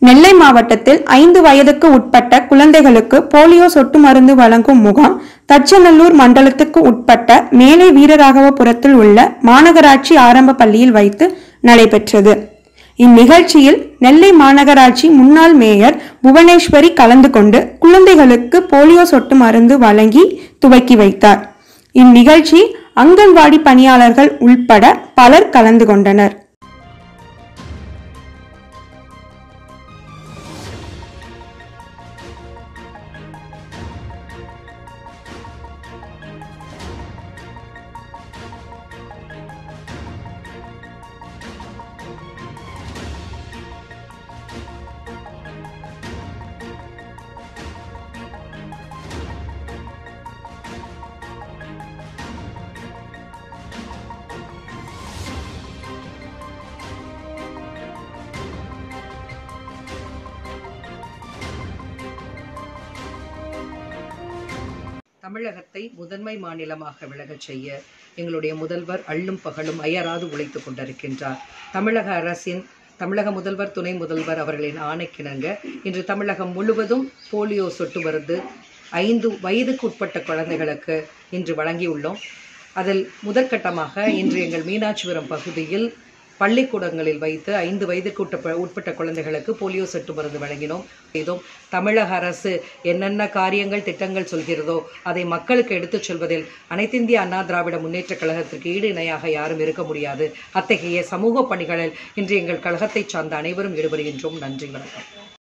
நெல்லை மாவட்டத்தில் ஐந்து வயதுக்கு உட்பட்ட குழந்தைகளுக்கு போலியோ சொட்டு மருந்து வழங்கும் முகாம் தச்சநல்லூர் மண்டலத்துக்கு உட்பட்ட மேலே வீரராகவபுரத்தில் உள்ள மாநகராட்சி ஆரம்ப பள்ளியில் வைத்து நடைபெற்றது இந்நிகழ்ச்சியில் நெல்லை மாநகராட்சி முன்னாள் மேயர் புவனேஸ்வரி கலந்து கொண்டு குழந்தைகளுக்கு போலியோ சொட்டு மருந்து வழங்கி துவக்கி வைத்தார் இந்நிகழ்ச்சி அங்கன்வாடி பணியாளர்கள் உள்பட பலர் கலந்து கொண்டனர் தமிழகத்தை முதன்மை மாநிலமாக விலகச் செய்ய எங்களுடைய முதல்வர் அள்ளும் பகலும் அயராது உழைத்துக் கொண்டிருக்கின்றார் தமிழக அரசின் தமிழக முதல்வர் துணை முதல்வர் அவர்களின் ஆணைக்கிணங்க இன்று தமிழகம் முழுவதும் போலியோ சொட்டு மருந்து ஐந்து வயதுக்குட்பட்ட குழந்தைகளுக்கு இன்று வழங்கியுள்ளோம் அதில் முதற்கட்டமாக இன்று எங்கள் மீனாட்சிபுரம் பகுதியில் பள்ளிக்கூடங்களில் வைத்து ஐந்து வயதுக்கு உட்பட்ட உட்பட்ட குழந்தைகளுக்கு போலியோ சொட்டு மருந்து வழங்கினோம் செய்தோம் தமிழக அரசு என்னென்ன காரியங்கள் திட்டங்கள் சொல்கிறதோ அதை மக்களுக்கு எடுத்துச் சொல்வதில் அனைத்திந்திய அண்ணா திராவிட முன்னேற்றக் கழகத்திற்கு ஈடு இணையாக யாரும் இருக்க முடியாது அத்தகைய சமூக பணிகளில் இன்று எங்கள் கழகத்தைச் சார்ந்த அனைவரும் ஈடுபடுகின்றோம் நன்றி வணக்கம்